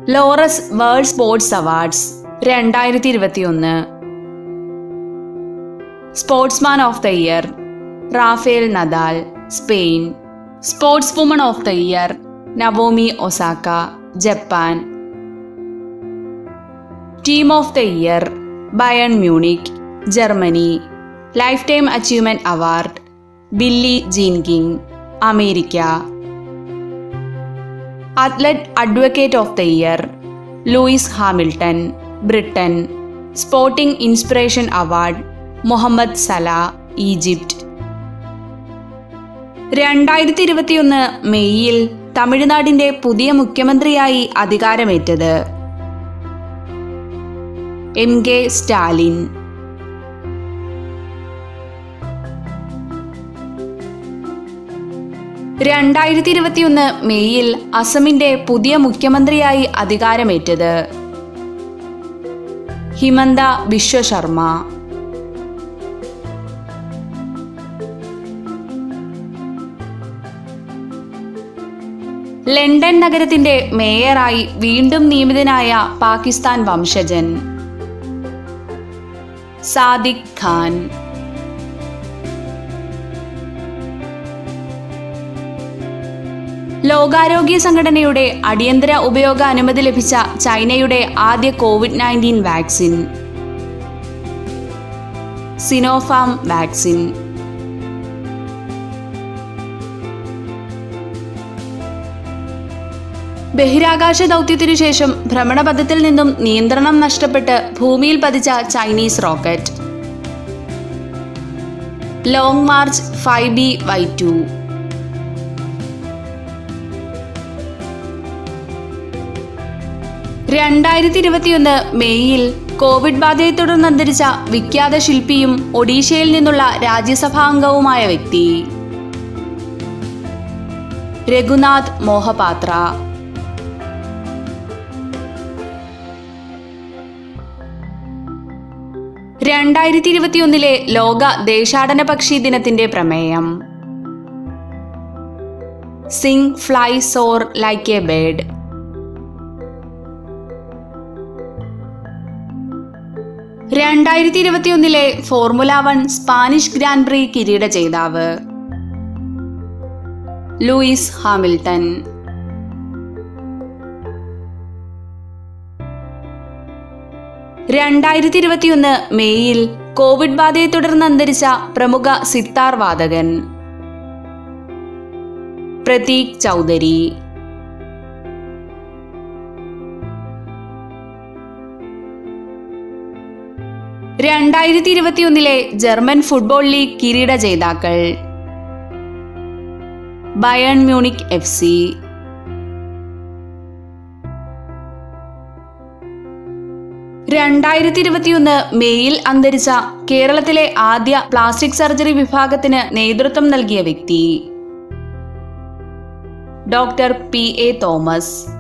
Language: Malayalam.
ലോറസ് വേൾഡ് സ്പോർട്സ് അവാർഡ്സ് രണ്ടായിരത്തി ഇരുപത്തിയൊന്ന് sportsman of the year Rafael Nadal Spain sports woman of the year Naomi Osaka Japan team of the year Bayern Munich Germany life time achievement award Billie Jean King America athlete advocate of the year Lewis Hamilton Britain sporting inspiration award Mohamed Salah Egypt രണ്ടായിരത്തി ഇരുപത്തിയൊന്ന് മെയ്യിൽ തമിഴ്നാടിന്റെ പുതിയ മുഖ്യമന്ത്രിയായി അധികാരമേറ്റത് എം കെ സ്റ്റാലിൻ രണ്ടായിരത്തി ഇരുപത്തിയൊന്ന് മെയ്യിൽ അസമിന്റെ പുതിയ മുഖ്യമന്ത്രിയായി അധികാരമേറ്റത് ഹിമന്ത ബിശ്വ ശർമ്മ ലണ്ടൻ നഗരത്തിന്റെ മേയറായി വീണ്ടും നിയമിതനായ പാകിസ്ഥാൻ വംശജൻ സാദിഖ് ഖാൻ ലോകാരോഗ്യ സംഘടനയുടെ അടിയന്തര ഉപയോഗ അനുമതി ലഭിച്ച ചൈനയുടെ ആദ്യ covid nineteen vaccine Sinopharm vaccine ബഹിരാകാശ ദൗത്യത്തിനു ശേഷം ഭ്രമണപഥത്തിൽ നിന്നും നിയന്ത്രണം നഷ്ടപ്പെട്ട് ഭൂമിയിൽ പതിച്ച Chinese rocket Long March five B Y two രണ്ടായിരത്തി ഇരുപത്തിയൊന്ന് മെയ്യിൽ കോവിഡ് ബാധയെ തുടർന്ന് അന്തരിച്ച വിഖ്യാത ശില്പിയും ഒഡീഷയിൽ നിന്നുള്ള രാജ്യസഭാംഗവുമായ വ്യക്തി രഘുനാഥ് മോഹപാത്ര രണ്ടായിരത്തി ഇരുപത്തിയൊന്നിലെ ലോക ദേശാടന പക്ഷി ദിനത്തിന്റെ പ്രമേയം sing fly soar like a bird രണ്ടായിരത്തി ഇരുപത്തിയൊന്നിലെ Formula One Spanish Grand Prix കിരീട ജേതാവ് ലൂയിസ് ഹാമിൽട്ടൺ രണ്ടായിരത്തി ഇരുപത്തിയൊന്ന് മെയ്യിൽ കോവിഡ് ബാധയെ തുടർന്ന് അന്തരിച്ച പ്രമുഖ സിത്താർ വാദകൻ പ്രതീക് ചൗധരി രണ്ടായിരത്തി ഇരുപത്തിയൊന്നിലെ ജർമ്മൻ ഫുട്ബോൾ ലീഗ് കിരീട ജേതാക്കൾ ബയൺ മ്യൂണിക് എഫ് സി രണ്ടായിരത്തി ഇരുപത്തിയൊന്ന് മെയ്യിൽ അന്തരിച്ച കേരളത്തിലെ ആദ്യ പ്ലാസ്റ്റിക് സർജറി വിഭാഗത്തിന് നേതൃത്വം നൽകിയ വ്യക്തി ഡോക്ടർ പി എ തോമസ്